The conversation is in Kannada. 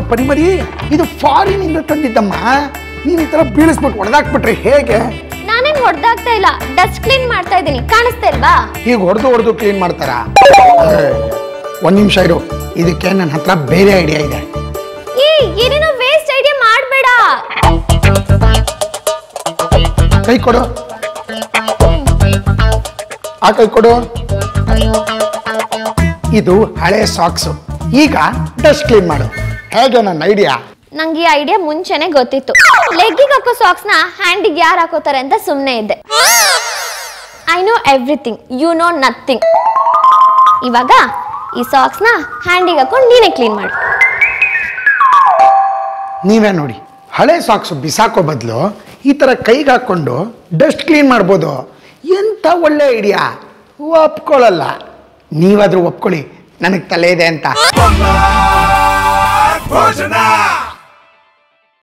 ಅಯ್ಯೋ ಪರಿಮರಿ ಇದು ಫಾರಿನ್ ಇಂದ ತಂದಿದ್ದಮ್ಮ ನೀನ್ ಈ ತರ ಬೀಳಿಸ್ಬಿಟ್ಟು ಹೊಡೆದಾಕ್ಬಿಟ್ರೆ ಹೇಗೆ ನಾನೇನ್ ಹೊಡ್ದಾಗ್ತಾ ಇಲ್ಲ ಡಸ್ಟ್ ಕ್ಲೀನ್ ಮಾಡ್ತಾ ಇದ್ದೀನಿ ಕಾಣಿಸ್ತಾ ಇಲ್ವಾ ಈಗ ಹೊಡೆದು ಹೊಡೆದು ಕ್ಲೀನ್ ಮಾಡ್ತಾರ ಒಂದ್ ನಿಮಿಷ ಇರು ಇದಕ್ಕೆ ನನ್ನ ಹತ್ರ ಬೇರೆ ಐಡಿಯಾ ಇದೆ ಈ ಏನೇನೋ ವೇಸ್ಟ್ ಐಡಿಯಾ ಮಾಡಬೇಡ ಕೈ ಕೊಡು ಆ ಕೈ ಕೊಡು ಇದು ಹಳೆ ಸಾಕ್ಸು ಈಗ ಡಸ್ಟ್ ಕ್ಲೀನ್ ಮಾಡು ಹೇಗೆ ನನ್ನ ಐಡಿಯಾ ನಂಗೆ ಈ ಐಡಿಯಾ ಮುಂಚೆನೆ ಗೊತ್ತಿತ್ತು ಲೆಗ್ಗಿಗೆ ಹಾಕೋ ಸಾಕ್ಸ್ ನ ಹ್ಯಾಂಡಿಗೆ ಯಾರು ಹಾಕೋತಾರೆ ಅಂತ ಸುಮ್ಮನೆ ಇದ್ದೆ I know everything you know nothing ಇವಾಗ ಈ ಸಾಕ್ಸ್ ನ ಹ್ಯಾಂಡಿಗೆ ಹಾಕೊಂಡು ನೀನೇ ಕ್ಲೀನ್ ಮಾಡು ನೀವೇ ನೋಡಿ ಹಳೆ ಸಾಕ್ಸು ಬಿಸಾಕೋ ಬದಲು ಈ ಥರ ಕೈಗೆ ಹಾಕ್ಕೊಂಡು ಡಸ್ಟ್ ಕ್ಲೀನ್ ಮಾಡ್ಬೋದು ಎಂಥ ಒಳ್ಳೆ ಐಡಿಯಾ ಒಪ್ಕೊಳ್ಳಲ್ಲ ನೀವಾದ್ರೂ ಒಪ್ಕೊಳ್ಳಿ ನನಗೆ ತಲೆ ಇದೆ ಅಂತ